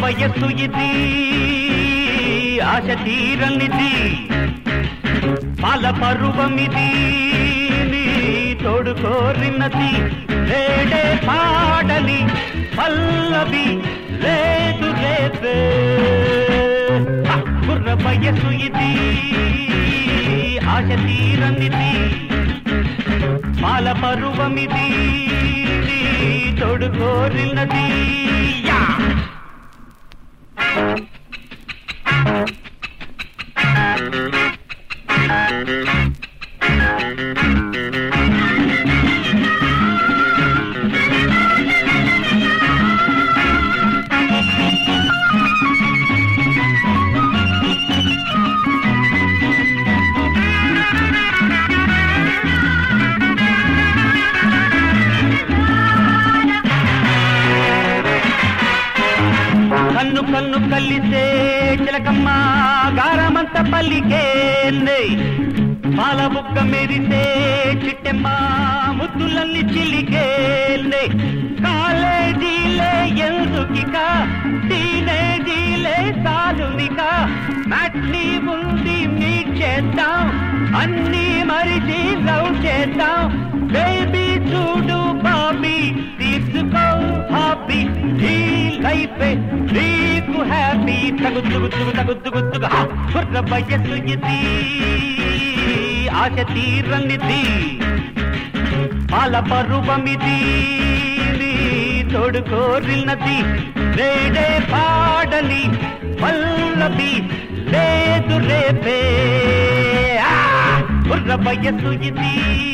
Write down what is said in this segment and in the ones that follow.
వయస్సు ఇది ఆశ తీరనిది పాల పరువమిది నీ తోడు కోరినది లేడే పాడలి పల్లవి లేదు రేపే కుర్ర వయస్సు ఇది ఆశ తీరనిది పాల పరువమిది నీ తోడు కోరినది యా కన్ను కన్ను కలిసే చిలకమ్మ గారమంత పల్లికేందే పాల బుక్క మెరిసే చిట్టెమ్మ ముద్దులన్నీ చిలికేందే కాలేజీలే ఎందుకిక టీనేజీలే సాలునిక మ్యాట్నీ ఉంది మీట్ చేద్దాం అన్నీ మరిచి లవ్ చేద్దాం బేబీ చూడు బాబీ తీసుకో హాబీ ఈ లైఫ్ నీకు హ్యాపీ తగుద్దు గుద్దు తగుద్దు గుద్దుగా కుర్ర వయస్సు ఇది ఆశ తీరనిది పాల పరువమిది నీ తోడు కోరినది వేడే పాడలి పల్లవి లేదు రేపే ఆ! కుర్ర వయస్సు ఇది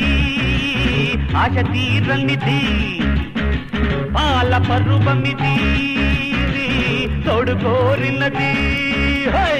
ఆశ తీరనిది పాల పరువమిది నీ తోడు కోరినది హై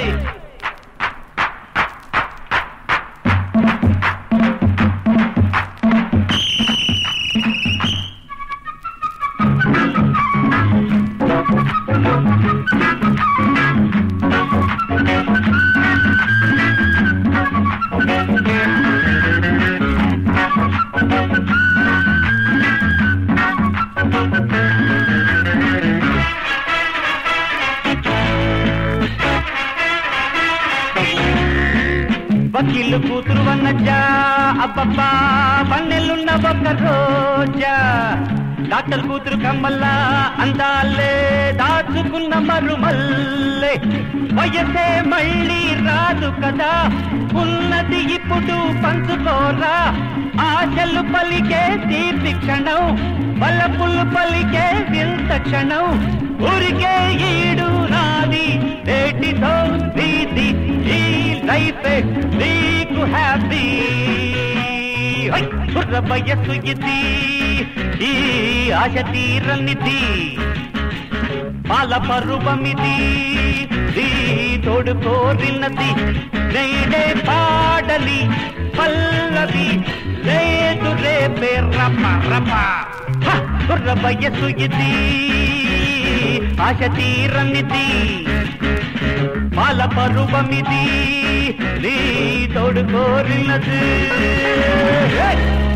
వకీలు కూతురు వన్నజ్జా అబ్బబ్బా పన్నెల్లున్న ఒక్క రోజా డాక్టర్ కూతురు కమ్మల్లా అందాలే దాచుకున్న మరుమల్లే వయసే మళ్ళీ రాదు కదా ఉన్నది ఇప్పుడు పంచుకోరా ఆశలు పలికే తీపి క్షణం బలపులు పలికే వింత క్షణం ఊరికే ఈడు నాది నేటితో నీది ఈ లైఫ్ నీకు హ్యాపీ కుర్ర వయస్సు ఇది ఈ ఆశ తీరనిది పాల పరువమిది ఈ తోడు కోరినది నేడే పాడలి పల్లవి లేదు రేపే రప రప హ! కుర్ర వయస్సు ఇది ఆశ తీరనిది పాల పరువమిది నీ తోడు కోరినది హే!